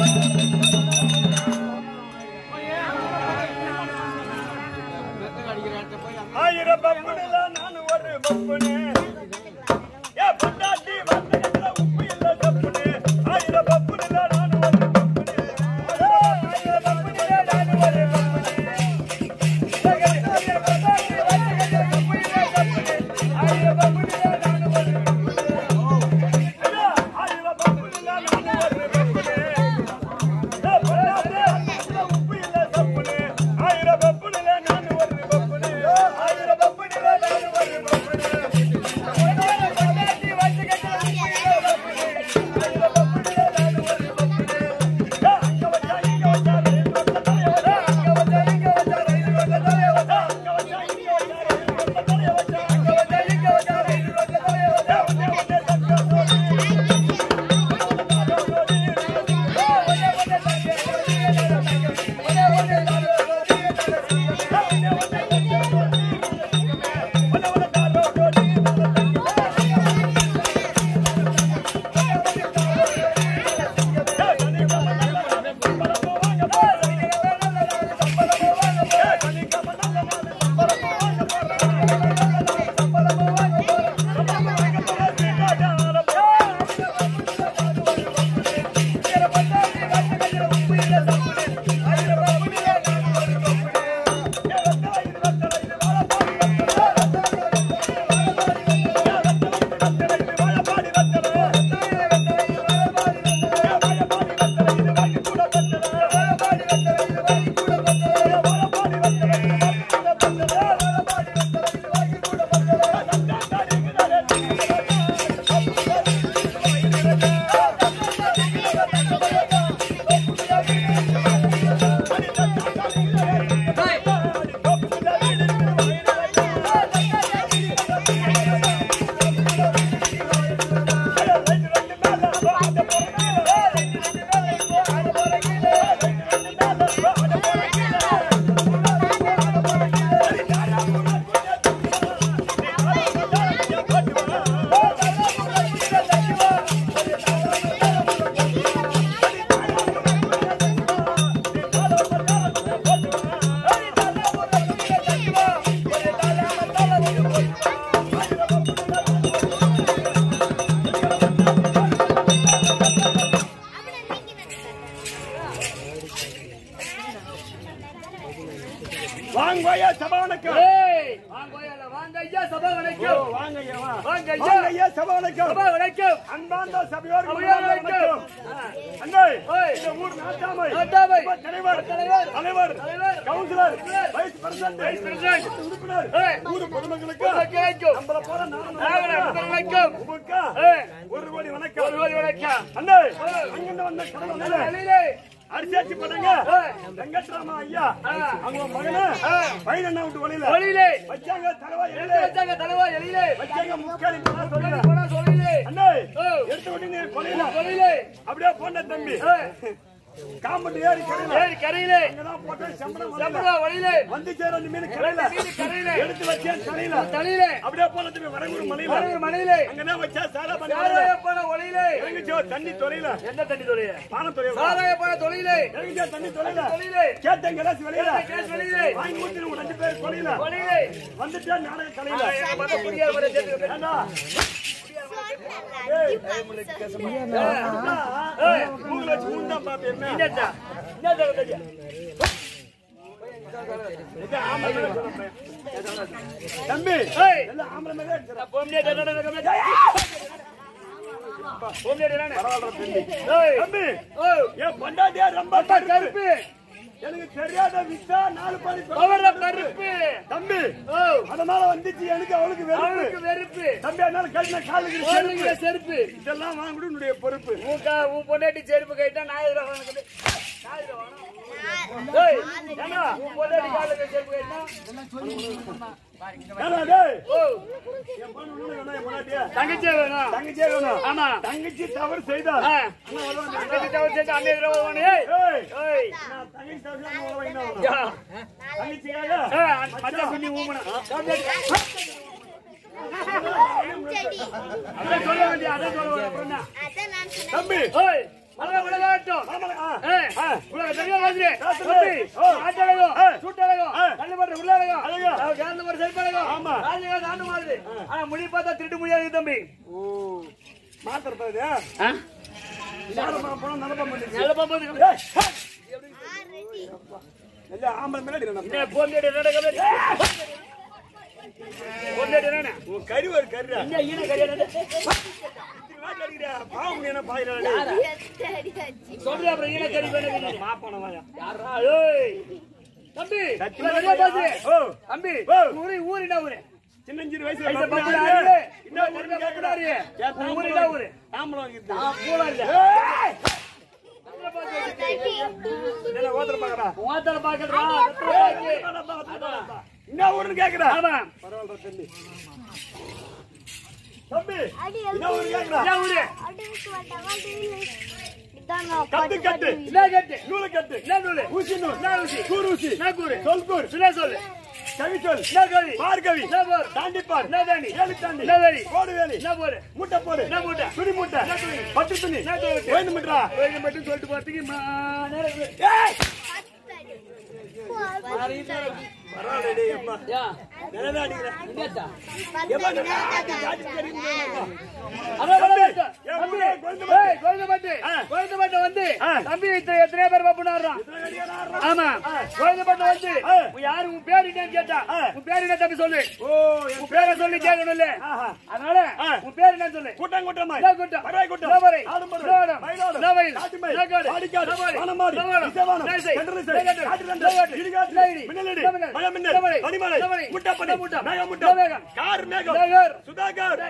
ஆயிரம் பப்புனில நான் ஒரு பப்புனு ஏ பொண்டாட்டி வந்தகத்துல உப்பு இல்ல தப்புனு ஆயிரம் பப்புனில நான் ஒரு பப்புனு ஆயிரம் பப்புனில நான் ஒரு பப்புனு ஆயிரம் பொண்டாட்டி வந்தகத்துல உப்பு இல்ல தப்புனு ஆயிரம் பப்புனில நான் ஒரு பப்புனு ஆயிரம் பப்புனில நான் ஒரு பப்புனு ஏ பொண்டாட்டி வந்தகத்துல உப்பு இல்ல தப்புனு ஆயிரம் பப்புனில நான் ஒரு பப்புனு ஆயிரம் பப்புனில நான் ஒரு பப்புனு வாங்கோயா சபாவணக்கம் ஏய், வாங்க ஐயா, வாங்க ஐயா, சபா வணக்கம். வாங்கய்யா வா. வாங்க ஐயா. வாங்கய்யா சபாவணக்கம் சபா வணக்கம். அன்பார்ந்த சபையோர் சபையோர் வணக்கம் வணக்கம். அண்ணே ஓய். இந்த ஊர் நாட்டாமை நாட்டாமை. உப தலைவர் தலைவர். தலைவர் தலைவர். Councillor councillor. Vice president vice president. உறுப்பினர் ஏய். ஊர் பொதுமக்களுக்கு உங்களுக்கு வணக்கம். நம்மள போல நானும் நாங்கள் உங்களுக்கு வணக்கம். உமக்கு ஏய், ஒரு கோடி வணக்கம் ஒரு கோடி வணக்கம். அண்ணே அங்கிருந்து வந்த கடவுள் நல்ல அண்ணே. வேலையிலே. அரிசியாச்சி பண்ணுங்க ஏய். வெங்கட்ராமா ஐயா ஆ. அவங்க மகனு பையன் விட்டு வழியில வழியிலே. வச்சாங்க தலைவா எடுத்து வச்சாங்க தலைவா எலியிலே. வச்சாங்க முக்காலி போனா சொல்லி சொல்லுங்க போனா சொல்லிலே. அண்ணே ஓ. எடுத்து விட்டு கொலையில சொல்லிலே. அப்படியே போன தம்பி ஏய், காம்பட்டு ஏறி கரையில ஏய், கரையிலே. அங்கதான் போட்டு சம்பளம் வரல. சம்பளா வழியிலே. வந்து சேர அந்த மீன் கரையில மீன் கரையில. எடுத்து வச்சேன் கரையில தலையிலே. அப்படியே போன தம்பி வரங்கூர் மலையில வரையூர் மலையிலே. அங்கதான் வச்சா சாரா பண்ணி சாராய போன ஒளியிலே. இறங்கிச்சோ தண்ணி தொலைல எந்த தண்ணி தொழிலே? பானம் தொலைல சாராய போன தொழிலே. இறங்கிச்சோ தண்ணி தொலைல தொழிலே. கேட்டேன் கிளாஸ் வெளியில கேஸ் வெளியிலே. வாங்கி ஊத்தி உங்க ரெண்டு பேர் தொலைல தொழிலே. வந்துட்டா நாடக கலையில ஆ, எங்க பார்த்தா புரியாத மாதிரி சேர்த்து ஏண்டா ஏய். மூணு லட்சம் மூணு தான் பாப்பேன் என்ன என்னத்தா? என்னத்தா கதையா? இது ஆம்பளை மேல சொல்றேன். தம்பி ஏய். எல்லாம் ஆம்பளை மேலே இருக்கிற பொம்மையா டடடட கம்மியா. பொம்மையா டடடட. ஏய். தம்பி ஓய். என் பொண்டாட்டியா ரொம்ப அப்பா கருப்பு கருப்பு. எனக்கு தெரியாத விசா நாலு படி அவர கருப்பு. தம்பி ஓ. அதனால வந்துச்சு எனக்கு அவளுக்கு அவனுக்கு வெறுப்பு வெறுப்பு. தம்பி அதனால கட்டின காலுக்கு அவனுக்கு செருப்பு செருப்பு. இதெல்லாம் வாங்கிடு உன்னுடைய பொறுப்பு உன் கா- உன் பொண்டாட்டி செருப்பு கேட்டா நான் எதிர வாங்கினது. நான் எதிர வாங்கினேன். ஏய், ஏண்டா, உன் பொண்டாட்டி காலுக்கு செருப்பு கேட்டா? ஏன்னா டேய், ஓ, என் பொண்ணு உன்னை வேணா, என் பொண்டாட்டியா? தங்கச்சியே வேணும். தங்கச்சியே வேணும். ஆமா. தங்கச்சி தவறு செய்தால் ஆ. தங்கச்சி தவிர சேர்த்து அண்ணன் எதிர வருவானே. ஏய். ஏய், ஏய். நான் தங்கச்சி தவறு செய்தால் உங்களை வாங்கினா வேணும். யா. தங்கச்சிக்காக ஏய், அந்த மச்சான் பின்னி ஊமனா. அதான் சொல்ல வேண்டிய, அதான் சொல்ல வேண்டிய. அப்புறம் என்ன? தம்பி ஏய், மழை விளையாட்டும். ஆமாடா, ஆ. உனக்கு தெரியாத மாதிரி பேசுறது. தம்பி, ஓ. ஆட்டழகம், ஆ. சூட்டழகம், ஆ. கல்லுப்பட்ட உள்ளழகம், அழகம். அவன் சேர்ந்த மாதிரி செல்பழகம், ஆமா. ராஜகாந்த ஆண்டு மாதிரி. ஆனா முடி பார்த்தா திருட்டு முடியாது தம்பி ஓ மாத்திரத்தது ஆ? சாரமா போனா நல்ல பண்ணிச்சு நல்ல பாம்பு இல்ல ஆம்பளை முன்னாடி நம்ம என்ன போந்தேடி நடக்கவே போந்தேடி என்ன உன் கறி ஒரு கறி என்ன ஈன கல்யாணம் வாட்டி அடிக்கிறியா பாவம் என்ன பாயிரா சொல்ற அப்புறம் ஈன கறி வேணும் மாப்பான வாயா யாரா ஏய் தம்பி சத்தியமா இவன் வெளிய சொல்றியா? பாத்து. ஓ. தம்பி ஓ. ஊரு ஊரு என்ன ஊரு சின்னஞ்சிறு வயசுல வயசை மறுபடியும் பார்த்து ஆளு. ஆளு. என்ன இன்னும் ஊருன்னு தெரிஞ்சா கேக்குறாரு. கூடாது. கேட்டா உன் ஊரு தாம்பலம் என்ன ஊரு? தாம்பலம் இருக்குது. ஆ, பூலா இல்ல. ஏய்! நல்ல பாத்து வச்சுட்டு. என்ன ஓதுற பாக்கடா? உன் பாக்கறா என்ன ஊருன்னு கேக்குறா? ஆமா பரவாயில்லை தம்பி. தம்பி, என்ன ஊருன்னு கேக்குறா? என்ன ஊரு கட்டு, கட்டு. என்ன கேட்டு நூலை கட்டு. என்ன நூலு ஊசி நூல். என்ன ஊசி கூர் ஊசி. என்ன கூறு சொல் கூர். என்ன சொல்லு கவி சொல். என்ன கவி பார் கவி. என்ன போர் தாண்டி பார். என்ன தாண்டி ஏழு தாண்டி. என்ன வேலி கோடு வேலி. என்ன போரு மூட்டை போடு. என்ன மூட்டை? துணி மூட்டை. என்ன துணி? பட்டு துணி. என்ன துணி? வேணும் மீட்டரா? கோயில் மட்டும் சொல்லிட்டு போறதுக்கு மா நேரம் இருக்கு. ஏய்! பரவாயில்லை டேய், அப்பா. யா, நிலவே அடிக்கிறேன். என்னத்தா? எப்பா, இந்த காட்டு காட்டு தெரியுமா? அதான் தம்பி, வரேன் சார். என் தம்பி, ஊரே கோயம்பேடு. ஏய், கோயம்பேடு. ஆ. கோயம்பேடு வந்து ஆ. தம்பி இத்தனை எத்தனையோ பேர் பாப்புனாடுறான் இத்தனை அடிக்கிறா, ஆடுறா. ஆமா கோயம்பேடு வந்து ஆ. உன் யாரு உன் பேர் என்னன்னு கேட்டா ஆ. உன் பேர் என்ன தம்பி சொல்லு ஓ, என் உன் பேரை சொல்லி கேட்கணும்ல ஆஹா. அதனால ஆ. உன் பேர் என்ன சொல்லு கூட்டம் கூட்டமாய். என்ன கூட்டம்? பறவை கூட்டம். என்ன பறவை? ஆடும்பறவை. என்ன ஆடம்? மயிலாடம். என்ன மயில்? காட்டுமயில். என்ன காடு? பாடிக்காடு. என்ன மாடு? வானமாடு. என்ன மாடு? இசைவானம். என்ன இசை? கண்டலிசை. என்ன கண்டல்? காட்டுரண்டை. என்ன காட்டு? இடிகாட்டு. என்ன இடி? மின்னலடி. என்ன மின்னல்? மழைமின்னல். என்ன மலை? பனிமலை. என்ன மலை? முட்டப்பனி. என்ன முட்டம்? மேகமூட்டம். என்ன மேகம்? கார் மேகம். சுதாகர். சுதாகர்.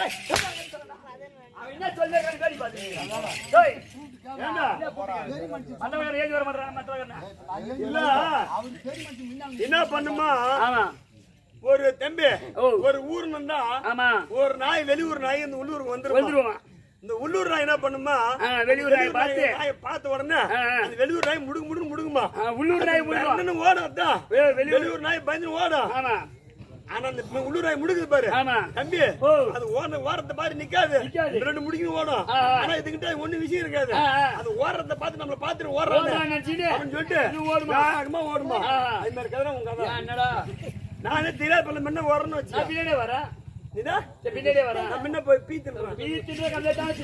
அவன் என்ன சொல்ல கடி கடி பாத்தீங்க டேய் ஏண்டா? அந்த மாதிரி ஏஜ் வர மாட்டாங்க மற்றவங்க இல்ல. என்ன பண்ணுமா ஆமா ஒரு தம்பி ஓ. ஒரு ஊர் இருந்தா ஆமா ஒரு நாய் வெளியூர் நாய் இந்த உள்ளூருக்கு வந்துரும் வந்துருவான் இந்த உள்ளூர் நாய் என்ன பண்ணுமா ஆ, வெளியூர் நாயை பார்த்து? நாயை பார்த்த உடனே ஆ, ஆ. அந்த வெளியூர் நாய் முடுக்கு முடுக்கு முடுக்குமா ஆ, உள்ளூர் நாய் முடியும் என்னன்னு ஓடும் அதான் ஏ, வெளியூர் வெளியூர் நாய் பயந்து ஓடும் ஆமா ஆனா அந்த உள்ளூர் நாய் முடுக்குது பாரு ஆமா தம்பி ஓ. அது ஓடுற ஓரத்தை பாரு நிக்காது நிக்காது. இந்த ரெண்டு முடிக்கு ஓடும் ஆ, ஆ. ஆனா இதுகிட்ட ஒண்ணு விஷயம் இருக்காது ஆ, ஆ. அது ஓடுறத பார்த்து நம்மள பார்த்துட்டு ஓடுறாங்க ஓடுறான்னு நினைச்சிட்டு அப்படின்னு சொல்லிட்டு இது ஓடுமா? வேகமா ஓடுமா ஆ, ஆ. அது மாதிரி கதை உங்க கதை ஏன் என்னடா நானே தெரியாது பல முன்ன ஓடுறேன்னு வச்சு நான் பின்னாடியே வரேன் இதா சரி, பின்னாடியே வரேன் நான் முன்ன போய் பீத்துறேன் பீச்சிட்டு கம்ப்ளீட் ஆச்சு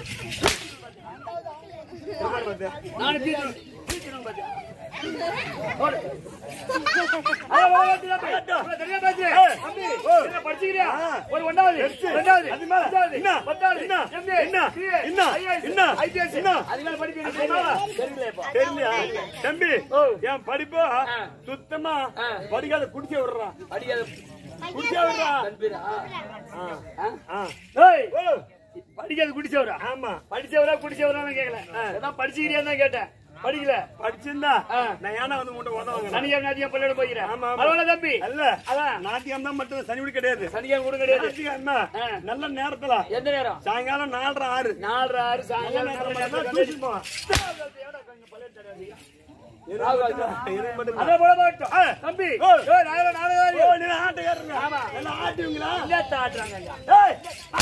நானும் பீச்சிடும் பீச்சிடும் பாத்தியா ஓடு ஆ, வா, வா, திலா போய். உனக்கு தெரியா பேச்சு? தம்பி, என்ன படிச்சுக்கிறியா? ஒரு ஒண்ணாவது, ரெண்டாவது, அது மேல. அஞ்சாவது, என்ன? பத்தாவது, என்ன? MA, என்ன? CA, என்ன? IAS, என்ன? IPS. என்ன? அது மேல படிப்பு எனக்கு தெரியுமா? தெரியல இப்போ. தெரியலையா தம்பி ஓ. என் படிப்பு ஆ. சுத்தமா ஆ. படிக்காத குடிச்சே விடுறான் அடிக்காத குடிச்சே விடுறான் தம்பிடா. ஆ. ஆ. ஏய், ஓ. படிக்காத குடிச்சவரா ஆமா படிச்சவரா குடிச்சவரான்னு கேட்கல அதான் படிச்சுக்கிறியா தான் கேட்டேன் படிக்கல படிச்சிருந்தா ஆ. நான் ஏன்னா வந்து உன்ட்ட உதவுங்க சனிக்கிழமை ஞாயிற்றுக்கிழமை பள்ளியோட போய்க்கிறேன் ஆமா, ஆமா. பரவாயில்ல தம்பி அல்ல அதான் நாட்டியம் தான் மட்டும் சனி விடு கிடையாது சனிக்கிழமை கூட கிடையாது ஞாயிற்றுக்கிழமை ஆ. நல்ல நேரத்துல எந்த நேரம் சாயங்காலம் நாலரை ஆறு நாலரை ஆறு நல்ல சாயங்காலம் நேரத்துல நேரம் தான் டியூஷன் போவான். எனக்கு மட்டும் அதே போல போகட்டும் ஆ. தம்பி ஓ. ஏய், நாயகன், நாயகன். ஓ, நீங்க ஆட்டுக்காரங்க. ஆமா. எல்லாம் ஆட்டுவீங்களா? என்னத்த ஆட்டுறாங்க ஐயா? ஏய்,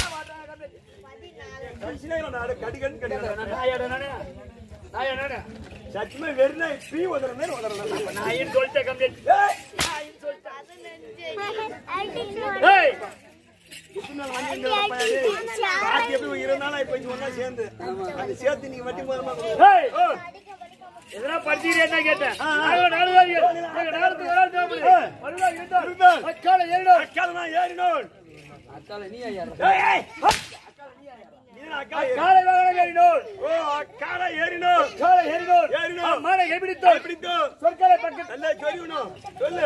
கடைசியில நான் நாடு கடிகன்னு கடிக்கிறேன். நான் நாயோட நானு. நாயோட நானு. சத்தியமா வெறும் நாய் பீ உதற மாதிரி உதறணும். நாயின்னு சொல்லிட்டேன் complete. ஏய், ஏய், இத்தனை நாள் வாங்கி இருந்த பையன், பாட்டி எப்படி இருபது நாள் ஆகி போச்சு ஒண்ணா சேர்ந்து. அது சேர்த்து நீங்க வட்டி மூலமா கொடுங்க. ஏய், ஓ, எதனா படிச்சுக்கிறியா கேட்டேன் நாயகன், நாயகன். எங்க நேரத்துக்கு ஒரு ஆள் தேவைப்படுது. ஆ. வருவாய், இருந்தால். இருந்தால். அக்கால ஏறிடும். அக்கால நான் ஏறினோம். அக்கால நீ ஐயா ஏய், ஏய், நீ தான் அக்கா ஏறி- காலை வாகனம் ஏறினோள் ஓ, அக்கால ஏறினோம். காலை ஏறினோள் ஏறினோம். மாலை கைப்பிடித்தோள் பிடித்தோம். சொற்களை பக்கத்தில் நல்லா சொரியணும். சொல்லு.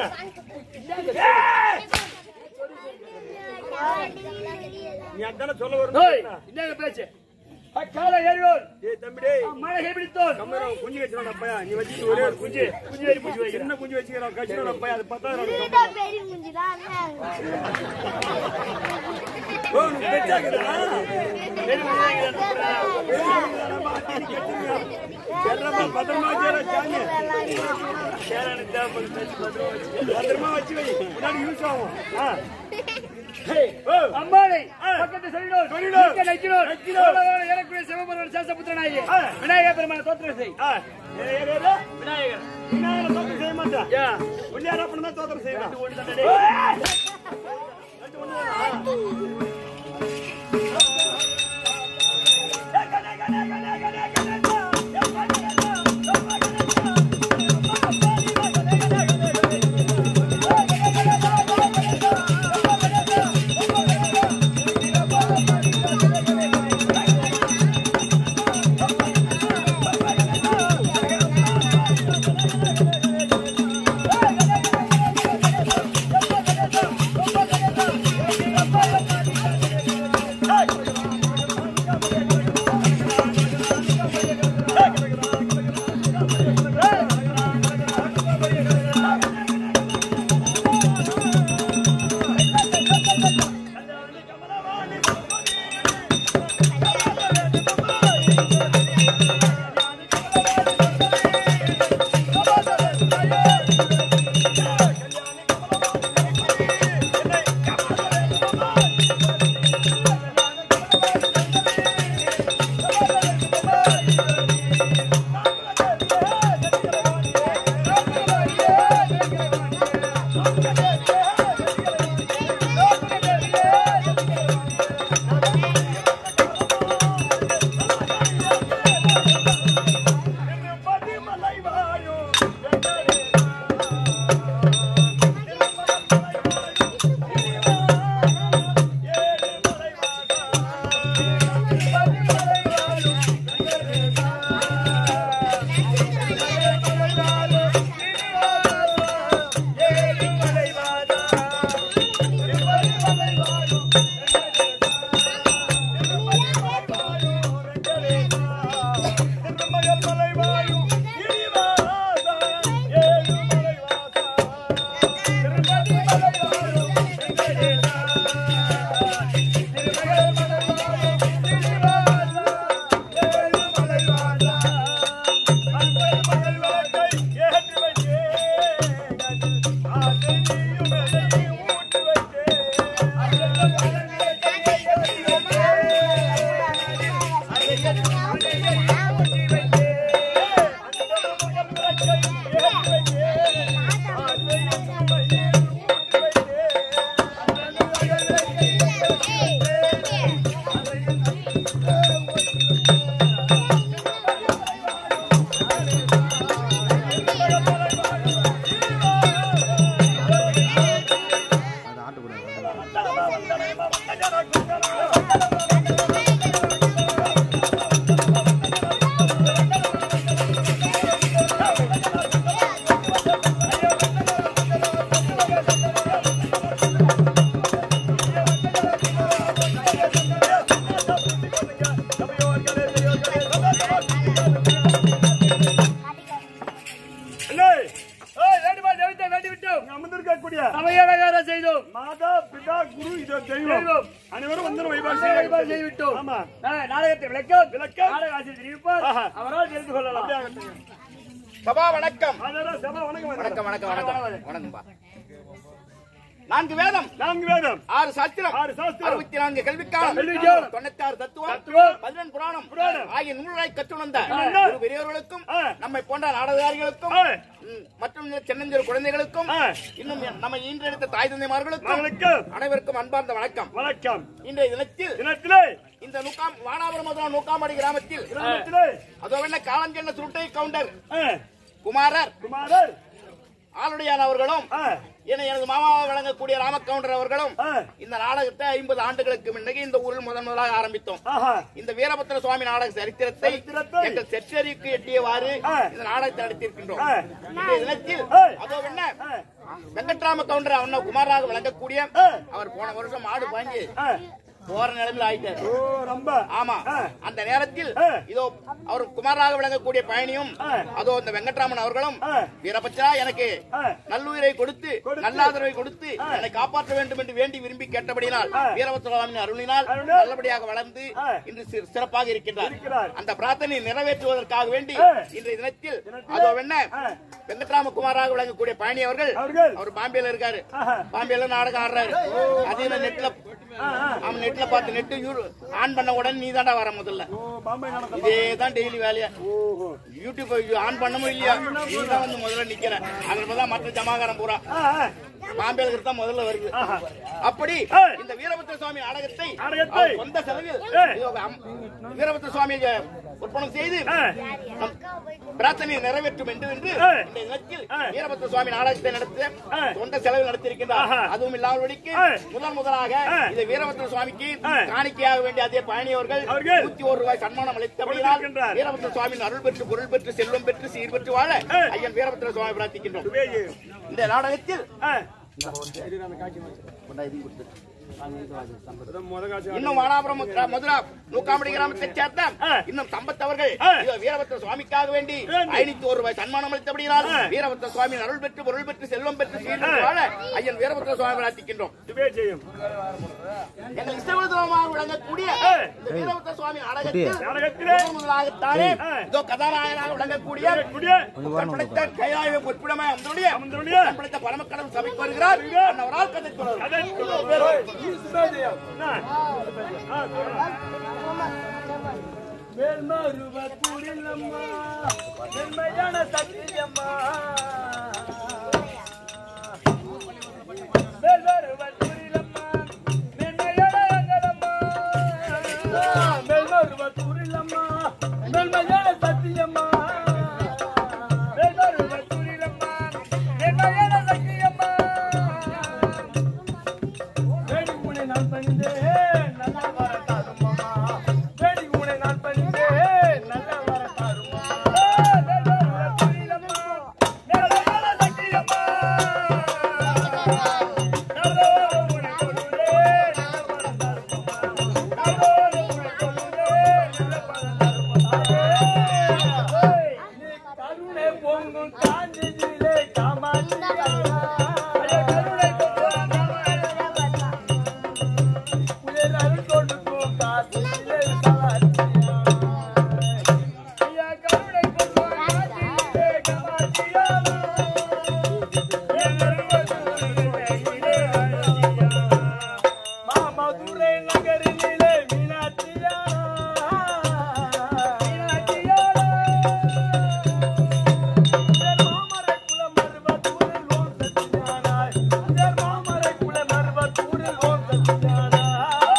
நீ அதானே சொல்ல ஓய் வரணும். என்னங்க பேச்சு அக்காலை ஏறினோள் ஏய், தம்பி டேய். மாலை கைப்பிடித்தோள் கம்மரா, குஞ்சு வச்சிருவான் அப்பா. நீ வச்சுட்டு ஒரே ஒரு குஞ்சு. குஞ்சு வேறி குஞ்சு வைக்கிறேன் சின்ன குஞ்சு வச்சுக்கிறோம் கட்சியோட அப்பா அது பத்தாயிரம் ரூபாய். பெரிய முஞ்சிதான் ஓ, உனக்கு பெச்சாக்குதா? வேறி குஞ்சு வைக்கிறேன் சரிடா, பத்திரமா வச்சுடா, சாமி. சேரனுக்கு தேவைப்படுது பேச்சு பத்திரமா வச்சு பத்திரமா வச்சு வை. முன்னாடி யூஸ் ஆகும். ஆ. அம்பாளை ஆ. பக்கத்து சொல்லினோர் சொல்லினோர். நிற்க நைக்கினோர் நைக்கினோர். சோழவரம் ஏறக்குறைய சிவபெருமான் சேஷபுத்திரனாகி ஆ. விநாயகர் பெருமான தோத்திரம் செய் ஆ. ஏ, ஏ, ஏ, ஏ. விநாயகர் விநாயகரை தோத்திரம் செய்ய மாட்டேன். யா உன்னையாரா பண்ணா தோத்திரம் செய்வேன். ஒன்று தானே ஏய்! ரெண்டு ஒண்ணு தானா? இல்லை, ஏய், வேண்டுமாய் தெய்வத்தை வேண்டிவிட்டோம். இங்க அமர்ந்திருக்கக்கூடிய சமயநகார செய்தோம். மாதா பிதா குரு இது தெய்வம் தெய்வம். அனைவரும் வந்து வழிபாடு சமய வழிபாடு செய்ய செய்துவிட்டோம். ஆமா ஆ, நாடகத்தை விளக்கம் விளக்கம். நாடக ஆசிரியர் தெரிவிப்பார். ஆஹா. அவரால் தெரிந்து கொள்ளலாம் அப்படியே ஆகட்டும். சபா வணக்கம் அதெல்லாம் சபா வணக்கம் வணக்கம் வணக்கம் வணக்கம் வணக்கம் வணக்கம்பா நான்கு வேதம் நான்கு வேதம் ஆறு சாஸ்திரம் ஆறு சாஸ்திரம். அறுபத்தி நான்கு கல்விக்காலம் கல்விக்காலம். தொண்ணூத்தாறு தத்துவம் தத்துவம். பதினெண் புராணம் புராணம். ஆகிய நூல்களாய் கற்றுணர்ந்த ஆ. ஒரு பெரியவர்களுக்கும் ஆ. நம்மை போன்ற நாடகாரிகளுக்கும் ஆ. ம், மற்றும் சின்னஞ்சிறு குழந்தைகளுக்கும் ஆ. இன்னும் நம்ம ஈன்றெடுத்த தாய் தந்தைமார்களுக்கும் வணக்கம் அனைவருக்கும் அன்பார்ந்த வணக்கம் வணக்கம் இன்றைய தினத்தில் தினத்திலே இந்த நூக்காம் வானாபுரம் முதலாம் நூக்காமடி கிராமத்தில் கிராமத்திலே அதோ என்ன காலம் சென்ற சுருட்டை கவுண்டர் ஆ, குமாரர் குமாரர் ஆளுடையான் அவர்களும் ஆ, என எனது மாமாவை வழங்கக்கூடிய ராமக்கவுண்டர் அவர்களும் ஆ, இந்த நாடகத்தை ஐம்பது ஆண்டுகளுக்கு முன்னே இந்த ஊரில் முதன் முதலாக ஆரம்பித்தோம் ஆஹா இந்த வீரபத்திர சுவாமி நாடக சரித்திரத்தை சரித்திரத்தை எங்கள் செற்றறிக்கு எட்டியவாறு ஆ. இந்த நாடகத்தை நடத்தியிருக்கின்றோம் ஆ. இன்றைய தினத்தில் ஆ. அதோ என்ன ஆ, வெங்கட்ராம கவுண்டர் அவன குமாராக வழங்கக்கூடிய ஆ. அவர் போன வருஷம் மாடு வாங்கி ஆ, போற நிலைமையில ஆயிட்டாரு ஓ ரொம்ப ஆமா ஆ. அந்த நேரத்தில் ஆ. இதோ அவர் குமாராக விளங்கக்கூடிய பயணியும் ஆ. அதோ இந்த வெங்கட்ராமன் அவர்களும் ஆ. வீரபச்சா எனக்கு ஆ. நல்லுயிரை கொடுத்து கொடுத்து. நல்லாதரவை கொடுத்து ஆ. என்னை காப்பாற்ற வேண்டும் என்று வேண்டி விரும்பி கேட்டபடியினால் ஆ. வீரபத்ரவாமின் அருளினால் அருளினால் நல்லபடியாக வளர்ந்து ஆ. இன்று சி- சிறப்பாக இருக்கின்றார் இருக்கிறார். அந்த பிரார்த்தனை நிறைவேற்றுவதற்காக வேண்டி ஆ. இன்றைய தினத்தில் தினத்தில் அதோ என்ன ஆ. வெங்கட்ராம குமாராக விளங்கக்கூடிய பயணி அவர்கள் அவர்கள். அவர் பாம்பேல இருக்காரு ஆஹா. பாம்பேல நாடகம் ஆடுறாரு அதே நெட்ல ஆ, ஆ. அவன் நெட்ல பார்த்து நெட் ஆன் பண்ண உடனே நீ தாண்டா வர முதல்ல ஓ பாம்பே நடத்த இதே தான் டெய்லி வேலையா ஓஹோ யூடியூப் ஆன் பண்ணவும் இல்லையா நீ தான் வந்து முதல்ல நிக்கிற அதுல தான் மற்ற ஜமாகாரம் பூரா ஆ, ஆ. பாம்பேல இருக்கிறது தான் முதல்ல வருது ஆஹா. அப்படி ஏய். இந்த வீரபத்ர சுவாமி நாடகத்தை நாடகத்தை. அவர் சொந்த செலவில் ஏய். இதோ அம்- வீரபத்ர சுவாமியை ஒப்பனம் செய்து ஏய். நம் பிரார்த்தனையை நிறைவேற்றும் என்று என்று ஏய். இந்த தினத்தில் ஏய். வீரபத்ர சுவாமி நாடகத்தை நடத்த ஏய். சொந்த செலவில் நடத்தியிருக்கின்றார் ஆஹா. அதுவும் இல்லாமல்படிக்கு ஏய். முதல் முதலாக ஏய். இந்த வீரபத்ர சுவாமிக்கு ஏய். காணிக்கையாக வேண்டிய அதே பயணியவர்கள் அவர்கள் நூத்தி ஒரு ரூபாய் சன்மானம் அளித்தபடியால் கொடுத்திருக்கின்றார். வீரபத்ர சுவாமியின் அருள் பெற்று பொருள் பெற்று செல்வம் பெற்று சீர் பெற்று வாழ ஏய். ஐயன் வீரபத்ர சுவாமி பிரார்த்திக்கின்றோம் சுபேஜி. இந்த நாடகத்தில் ஆ. இன்னும் வானாபுரம் முத்ரா- மதுரா நூக்காமடி கிராமத்தை சேர்ந்த ஆ. இன்னும் சம்பத் அவர்கள் ஆ. இதோ வீரபத்ர சுவாமிக்காக வேண்டி வேண்டி. ஐநூத்தி ஒரு ரூபாய் சன்மானம் அளித்தபடியால் ஆ. வீரபத்ர சுவாமி அருள் பெற்று பொருள் பெற்று செல்வம் பெற்று சீர் பெற்று ஆ. வாழ ஐயன் வீரபத்ர சுவாமி பிரார்த்திக்கின்றோம் சுபேஜியும். எங்கள் இஷ்டவிருத்தமாக விளங்கக்கூடிய ஆ. இந்த வீரபத்ர சுவாமி நாடகத்தில் நாடகத்திலே முதல் முதலாகத்தானே ஆ. இதோ கதாநாயகனாக விளங்கக்கூடிய கூடிய படைத்த கைலாய பொற்பிடமாய் அந்தோடைய அமர்ந்தருடைய படைத்த பரமக்கடல் சபைக்கு வருகிறார் அன்னவரால் கதை தொடரும் கதை தொடரும். என்ன? ஆ, சொல்லுங்க. மேல்மருவத்தூரிலம்மா, மென்மையான சத்தியம்மா. மேல்மருவத்தூரிலம்மா, மென்மையான எங்களம்மா. மேல்மருவத்தூரிலம்மா, மென்மையான சத்தியம்மா. மேல்மருவத்தூரிலம்மா, மென்மையான சத்தியம்மா. வேடிக்குனை நான் பணிந்தேன் நல்ல வரத்தாருமா வேடிக்குனை நான் பணிந்தேன் நல்ல வரத்தாருமா கருணை பொங்கும் காஞ்சியிலே காமாட்சியா கருணை பொங்கும் புயல் அருள் கொடுக்கும் காசிலே சலாத்தியா ஐயா கருணை பொங்கும் காஞ்சியிலே காமாட்சியா மாமதுரை நகரிலே மீனாட்சியா மீனாட்சியா மாமரை குல மருவத்தூரில் ஓம் சத்தியானாய் மாமரை குல மருவத்தூரில் ஓம் சத்தியானாய்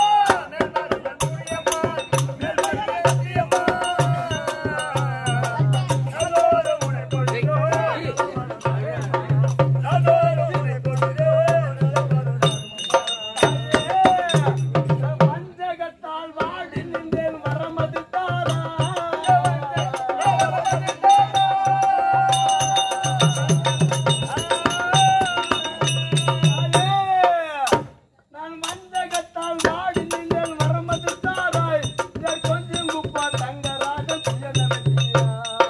வஞ்சகத்தால் வாடி நின்றேன் வரமது தாரா நான் வஞ்சகத்தால் வாடி நின்றேன் வரமது தாராய் இதழ் கொஞ்சம் குப்பா தங்கராக புயலவதியா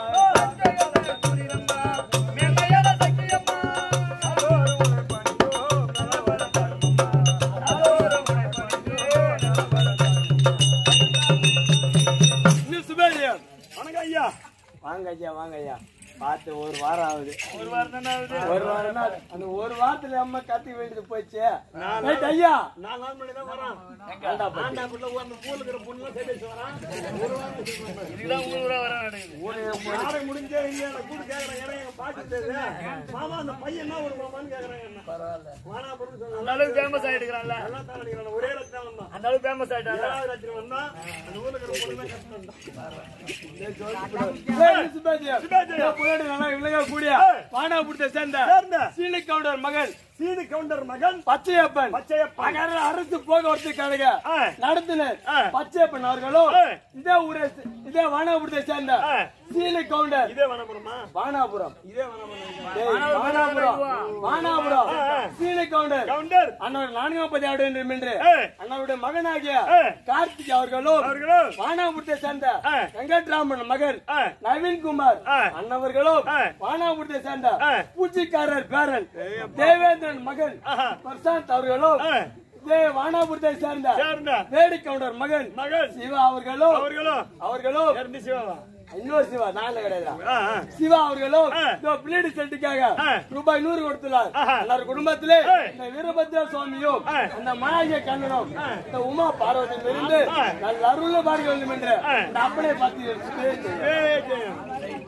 வணக்கம் ஐயா வாங்க ஐயா வாங்க ஐயா பார்த்து ஒரு வாரம் ஆகுது ஒரு வாரம் தானே ஆகுது ஒரு வாரம் தான் அந்த ஒரு வாரத்துல அம்மா கத்தி வேண்டியது போச்சு ரைட் ஐயா நான் நாலு மணி தான் வரேன் ஏண்டா பத்தி? ஆண்டாக்குள்ள அந்த பூல இருக்கிற பொண்ணு சேர்த்து வரான் ஒரு வாரம் இதுதான் உங்களுக்கு கூட வர நடக்குது நாளை முடிஞ்சே இல்லையா நான் கூட கேக்குறேன் ஏன்னா எங்க பாட்டு தெரியுது மாமா அந்த பையன் என்ன ஒரு மாமான்னு கேக்குறாங்க என்ன பரவாயில்ல வானா பொருள் சொன்னா அந்த அளவுக்கு ஃபேமஸ் ஆயிடுறான்ல எல்லாம் தான் நினைக்கிறேன் ஒரே ரத்தம் வந்தான் அந்த அளவுக்கு ஃபேமஸ் ஆயிட்டான் ஏழாவது ராத்திரி வந்தா அந்த ஊர்ல இருக்கிற பொண்ணு தான் கஷ்டம் ஏய், சுப்பேஜி. சுப்பேஜி. ஏய், புள்ளடி நல்லா இவ்வளவு கூடிய ஏய். வானாபுரத்தை சேர்ந்த சேர்ந்த. சீனிக்கவுடர் மகன் சீனி கவுண்டர் மகன் பச்சையப்பன் பச்சையப்பன் அகர அரசு போக்குவரத்து கழக ஆ. நடத்துனர் ஆ. பச்சையப்பன் அவர்களும் ஆ. இதே ஊரை சே- இதே வானாபுரத்தை சேர்ந்த ஆ. சீனி கவுண்டர் இதே வனபுரமா வானாபுரம் இதே வனபுரம் டேய், வானாபுரம் வானாபுரம் ஆ, ஆ. சீனி கவுண்டர் கவுண்டர் அண்ணவர் நான்காம் பதி ஆடு என்று ஆ. அண்ணவருடைய மகனாகிய ஆ. கார்த்திக் அவர்களும் அவர்களும் வானாபுரத்தை சேர்ந்த ஆ. வெங்கட்ராமன் மகன் ஆ. நவீன்குமார் ஆ. அண்ணவர்களும் ஆ. வானாபுரத்தை சேர்ந்த ஆ. பூச்சிக்காரர் பேரன் தேவேந்திரன் மகன் ஆஹா. பிரசாந்த் அவர்களும் ஆ. இதே வானாபுரத்தை சேர்ந்த சேர்ந்த வேடி கவுண்டர் மகன் மகன் சிவா அவர்களும் அவர்களும் அவர்களும் இரண்டு சிவாவா இன்னொரு சிவா நான்ல கிடையாது ஆ, ஆ. சிவா அவர்களும் ஆ. இந்த பிளேடு செட்டுக்காக ஆ. ரூபாய் நூறு கொடுத்துள்ளார் ஆஹா. எல்லார் குடும்பத்திலே ஆ. இந்த வீரபத்ர சுவாமியும் ஆ. அந்த மாய கண்ணனும் இந்த உமா பார்வதி இருந்து ஆ. நல்ல அருள் பார்க்க வேண்டும் என்று ஆ. இந்த அப்பனை பார்த்து எடுத்துட்டே செய்யும். ஏய், ஜெயம்.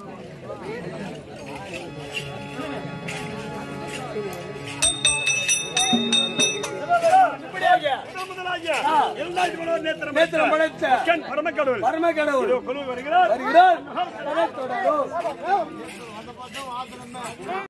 இப்படியாக முதல் முதலாகிய ஆ. இரண்டாயிரத்தி மூணாவது நேத்திரம் நேத்திரம் படைத்த கண் பரமக்கடவுள் பரம கடவுள் இதோ குழு வருகிறார் வருகிறார் தொடரும்